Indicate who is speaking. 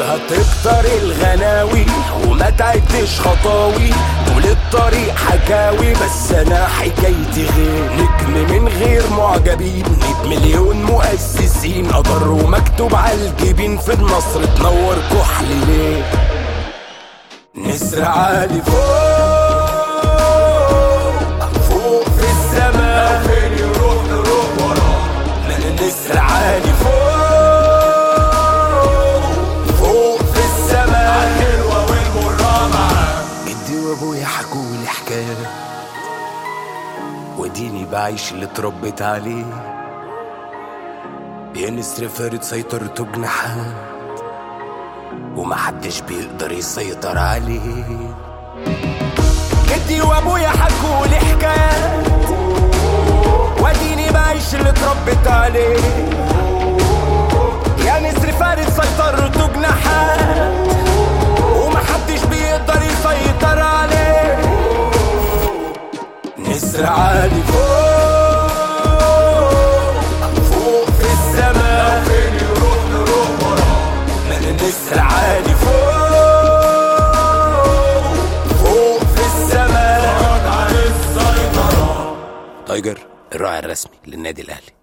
Speaker 1: هتكتر الغناوي وما تعدش خطاوي طول الطريق حكاوي بس انا حكايتي غير نجم من غير معجبين مية مليون مؤسسين قدر ومكتوب على الجبين في النصر تنور كحل ليه نسر عالي فوق فوق في السماء فين يروح نروح وراه نسر عالي فوق فوق في السماء الحلوة والمرة معاه جدي وابويا حكولي حكاية وديني بعيش اللي اتربيت عليه يا نسر فارد سيطرته جناحات ومحدش بيقدر يسيطر عليه جدي وابويا حكولي حكايات واديني بعيش اللي اتربيت عليه يا نسر فارد سيطرته جناحات ومحدش بيقدر يسيطر عليه نسر عالي فوق فوق في السماء فين يروح نروح وراه نسر عالي فوق فوق في السماء عن السيطرة تايجر الراعي الرسمي للنادي الاهلي